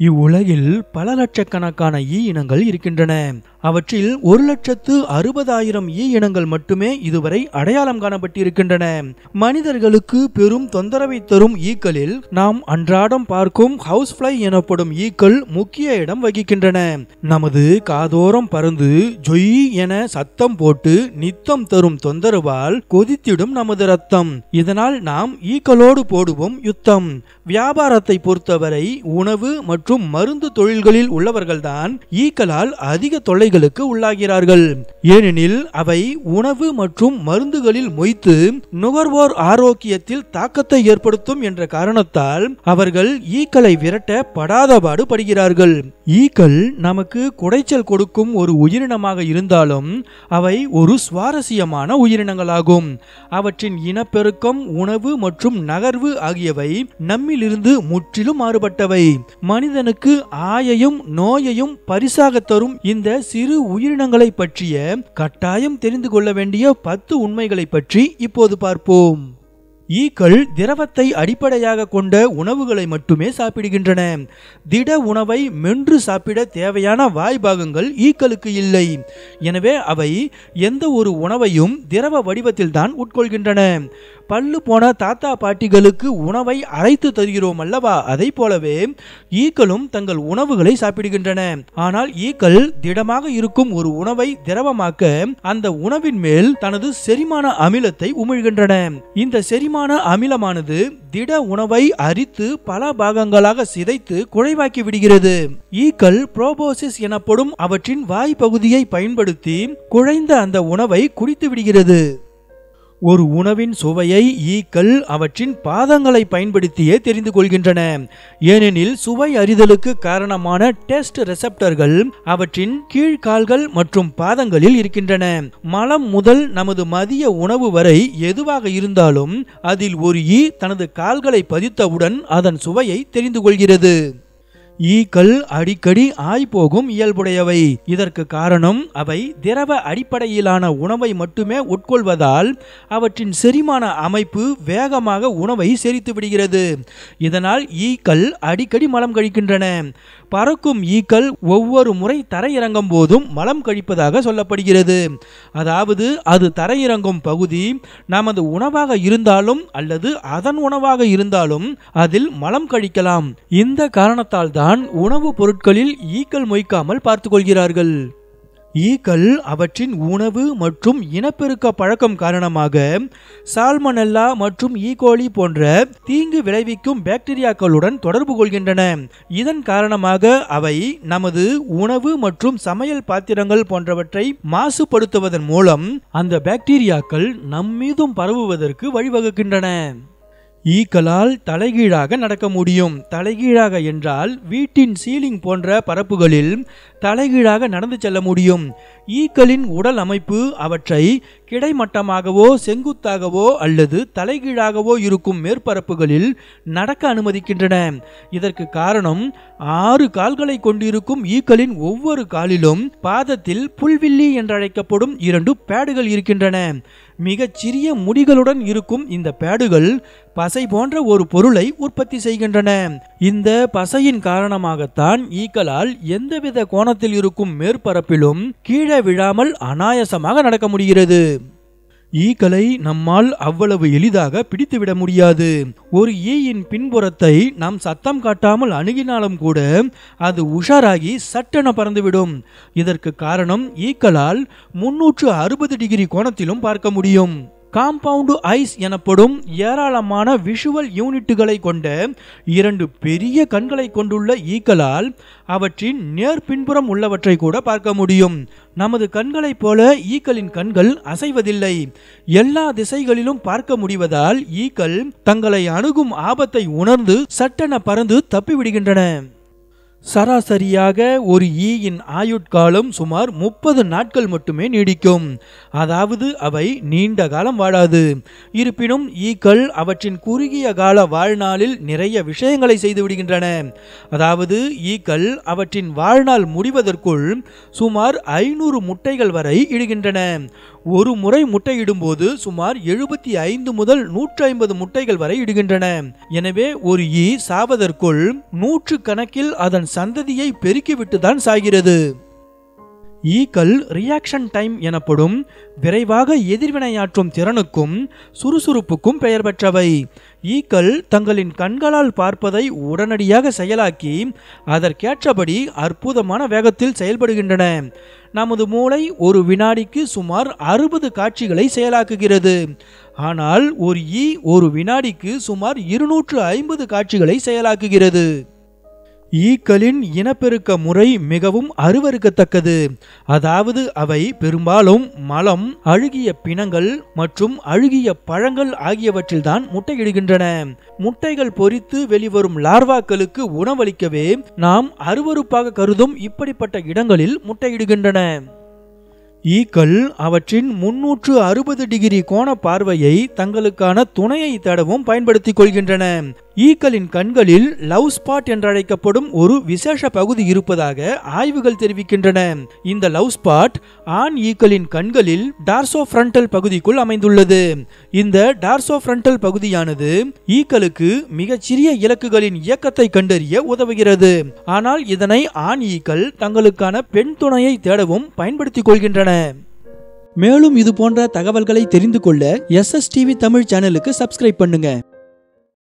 இவ்வுலகில் பல லட்சக்கணக்கான ஈ இனங்கள் இருக்கின்றன அவற்றில் ஒரு லட்சத்து அறுபதாயிரம் ஈ இனங்கள் மட்டுமே இதுவரை அடையாளம் காணப்பட்டிருக்கின்றன மனிதர்களுக்கு பெரும் தொந்தரவை தரும் ஈக்களில் நாம் அன்றாடம் பார்க்கும் ஹவுஸ் ஃப்ளை எனப்படும் ஈக்கள் முக்கிய இடம் வகிக்கின்றன நமது காதோரம் பறந்து ஜொய் என சத்தம் போட்டு நித்தம் தரும் தொந்தரவால் கொதித்திடும் நமது ரத்தம் இதனால் நாம் ஈக்களோடு போடுவோம் யுத்தம் வியாபாரத்தை பொறுத்தவரை உணவு மற்றும் மருந்து தொழில்களில் உள்ளவர்கள்தான் ஈக்களால் அதிக தொல்லைகளுக்கு உள்ளாகிறார்கள் ஏனெனில் அவை உணவு மற்றும் மருந்துகளில் மொய்த்து நுகர்வோர் ஆரோக்கியத்தில் தாக்கத்தை ஏற்படுத்தும் என்ற காரணத்தால் அவர்கள் ஈக்களை விரட்ட படாதபாடு படுகிறார்கள் ஈக்கள் நமக்கு குடைச்சல் கொடுக்கும் ஒரு உயிரினமாக இருந்தாலும் அவை ஒரு சுவாரஸ்யமான உயிரினங்களாகும் அவற்றின் இனப்பெருக்கம் உணவு மற்றும் நகர்வு ஆகியவை நம்மிலிருந்து முற்றிலும் மாறுபட்டவை மனிதனுக்கு ஆயையும் நோயையும் பரிசாக தரும் இந்த சிறு உயிரினங்களை பற்றிய கட்டாயம் தெரிந்து கொள்ள வேண்டிய பத்து உண்மைகளை பற்றி இப்போது பார்ப்போம் ஈக்கள் திரவத்தை அடிப்படையாக கொண்ட உணவுகளை மட்டுமே சாப்பிடுகின்றன திட உணவை மென்று சாப்பிட தேவையான வாய்பாகங்கள் ஈக்களுக்கு இல்லை எனவே அவை எந்த ஒரு உணவையும் திரவ வடிவத்தில் தான் உட்கொள்கின்றன பல்லு போன தாத்தா பாட்டிகளுக்கு உணவை அரைத்து தருகிறோம் அல்லவா அதை போலவே ஈக்களும் தங்கள் உணவுகளை சாப்பிடுகின்றன ஆனால் ஈக்கள் திடமாக இருக்கும் ஒரு உணவை திரவமாக்க அந்த உணவின் மேல் தனது செரிமான அமிலத்தை உமிழ்கின்றன இந்த செரிமான அமிலமானது திட உணவை அரித்து பல பாகங்களாக சிதைத்து குழைவாக்கி விடுகிறது ஈக்கள் புரோபோசிஸ் எனப்படும் அவற்றின் வாய் பகுதியை பயன்படுத்தி குழைந்த அந்த உணவை குடித்து விடுகிறது ஒரு உணவின் சுவையை ஈக்கள் அவற்றின் பாதங்களை பயன்படுத்தியே தெரிந்து கொள்கின்றன ஏனெனில் சுவை அறிதலுக்கு காரணமான டெஸ்ட் ரெசப்டர்கள் அவற்றின் கீழ்கால்கள் மற்றும் பாதங்களில் இருக்கின்றன மலம் முதல் நமது மதிய உணவு வரை எதுவாக இருந்தாலும் அதில் ஒரு ஈ தனது கால்களை பதித்தவுடன் அதன் சுவையை தெரிந்து கொள்கிறது ஈக்கள் அடிக்கடி ஆய்போகும் இயல்புடையவை இதற்கு காரணம் அவை திரவ அடிப்படையிலான உணவை மட்டுமே உட்கொள்வதால் அவற்றின் செரிமான அமைப்பு வேகமாக உணவை செரித்து விடுகிறது இதனால் ஈக்கள் அடிக்கடி மலம் கழிக்கின்றன பறக்கும் ஈக்கள் ஒவ்வொரு முறை தரையிறங்கும் போதும் மலம் கழிப்பதாக சொல்லப்படுகிறது அதாவது அது தரையிறங்கும் பகுதி நமது உணவாக இருந்தாலும் அல்லது அதன் உணவாக இருந்தாலும் அதில் மலம் கழிக்கலாம் இந்த காரணத்தால் தான் உணவுப் பொருட்களில் ஈக்கள் மொய்க்காமல் பார்த்துக் கொள்கிறார்கள் ஈக்கள் அவற்றின் உணவு மற்றும் இனப்பெருக்க பழக்கம் காரணமாக சால்மனெல்லா மற்றும் ஈகோலி போன்ற தீங்கு விளைவிக்கும் பாக்டீரியாக்களுடன் தொடர்பு கொள்கின்றன இதன் காரணமாக அவை நமது உணவு மற்றும் சமையல் பாத்திரங்கள் போன்றவற்றை மாசுபடுத்துவதன் மூலம் அந்த பாக்டீரியாக்கள் நம்மீதும் பரவுவதற்கு வழிவகுக்கின்றன ஈக்களால் தலைகீழாக நடக்க முடியும் தலைகீழாக என்றால் வீட்டின் சீலிங் போன்ற பரப்புகளில் தலைகீழாக நடந்து செல்ல முடியும் ஈக்களின் உடல் அமைப்பு அவற்றை கிடைமட்டமாகவோ செங்குத்தாகவோ அல்லது தலைகீழாகவோ இருக்கும் மேற்பரப்புகளில் நடக்க அனுமதிக்கின்றன இதற்கு காரணம் ஆறு கால்களை கொண்டிருக்கும் ஈக்களின் ஒவ்வொரு காலிலும் பாதத்தில் புல்வில்லி என்றழைக்கப்படும் இரண்டு பேடுகள் இருக்கின்றன மிகச் சிறிய முடிகளுடன் இருக்கும் இந்த பேடுகள் பசை போன்ற ஒரு பொருளை உற்பத்தி செய்கின்றன இந்த பசையின் காரணமாகத்தான் ஈக்களால் எந்தவித கோணத்தில் இருக்கும் மேற்பரப்பிலும் கீழே விழாமல் அனாயசமாக நடக்க முடிகிறது ஈக்களை நம்மால் அவ்வளவு எளிதாக பிடித்துவிட முடியாது ஒரு ஈயின் பின்புறத்தை நாம் சத்தம் காட்டாமல் அணுகினாலும் கூட அது உஷாராகி சட்டென பறந்துவிடும் இதற்கு காரணம் ஈக்களால் முன்னூற்று அறுபது டிகிரி கோணத்திலும் பார்க்க முடியும் காம்பவுண்டு ஐஸ் எனப்படும் ஏராளமான விஷுவல் யூனிட்டுகளை கொண்ட இரண்டு பெரிய கண்களை கொண்டுள்ள ஈக்களால் அவற்றின் நேர் பின்புறம் உள்ளவற்றை கூட பார்க்க முடியும் நமது கண்களைப் போல ஈக்களின் கண்கள் அசைவதில்லை எல்லா திசைகளிலும் பார்க்க முடிவதால் ஈக்கள் தங்களை அணுகும் ஆபத்தை உணர்ந்து சட்டென பறந்து தப்பிவிடுகின்றன சராசரியாக ஒரு ஈயின் ஆயுட்காலம் சுமார் முப்பது நாட்கள் மட்டுமே நீடிக்கும் அதாவது அவை நீண்ட காலம் வாழாது இருப்பினும் ஈக்கள் அவற்றின் குறுகிய கால வாழ்நாளில் நிறைய விஷயங்களை செய்து விடுகின்றன அதாவது ஈக்கள் அவற்றின் வாழ்நாள் முடிவதற்குள் சுமார் ஐநூறு முட்டைகள் வரை இடுகின்றன ஒரு முறை முட்டையிடும்போது சுமார் எழுபத்தி ஐந்து முதல் நூற்றி ஐம்பது முட்டைகள் வரை இடுகின்றன எனவே ஒரு ஈ சாவதற்குள் நூற்று கணக்கில் அதன் சந்ததியை பெருக்கிவிட்டுதான் சாகிறது ஈக்கள் ரியாக்ஷன் டைம் எனப்படும் விரைவாக எதிர்வினையாற்றும் திறனுக்கும் சுறுசுறுப்புக்கும் பெயர் பெற்றவை ஈக்கள் தங்களின் கண்களால் பார்ப்பதை உடனடியாக செயலாக்கி அதற்கேற்றபடி அற்புதமான வேகத்தில் செயல்படுகின்றன நமது மூளை ஒரு வினாடிக்கு சுமார் அறுபது காட்சிகளை செயலாக்குகிறது ஆனால் ஒரு ஈ ஒரு வினாடிக்கு சுமார் இருநூற்று ஐம்பது காட்சிகளை செயலாக்குகிறது ஈக்களின் இனப்பெருக்க முறை மிகவும் அருவருக்கத்தக்கது அதாவது அவை பெரும்பாலும் மலம் அழுகிய பிணங்கள் மற்றும் அழுகிய பழங்கள் ஆகியவற்றில்தான் முட்டையிடுகின்றன முட்டைகள் பொரித்து வெளிவரும் லார்வாக்களுக்கு உணவளிக்கவே நாம் அருவருப்பாக கருதும் இப்படிப்பட்ட இடங்களில் முட்டையிடுகின்றன ஈக்கள் அவற்றின் முன்னூற்று அறுபது டிகிரி கோண பார்வையை தங்களுக்கான துணையை தேடவும் பயன்படுத்திக் கொள்கின்றன ஈக்களின் கண்களில் லவ் ஸ்பாட் என்றழைக்கப்படும் ஒரு விசேஷ பகுதி இருப்பதாக ஆய்வுகள் தெரிவிக்கின்றன இந்த லவ் ஸ்பாட் ஆண் ஈக்களின் கண்களில் டார்சோ ஃப்ரண்டல் பகுதிக்குள் அமைந்துள்ளது இந்த டார்சோ ஃப்ரண்டல் பகுதியானது ஈக்களுக்கு மிகச்சிறிய இலக்குகளின் இயக்கத்தை கண்டறிய உதவுகிறது ஆனால் இதனை ஆண் ஈக்கள் தங்களுக்கான பெண் துணையை தேடவும் பயன்படுத்திக் கொள்கின்றன மேலும் இது போன்ற தகவல்களை தெரிந்து கொள்ள எஸ் எஸ் டிவி தமிழ் சேனலுக்கு சப்ஸ்கிரைப் பண்ணுங்க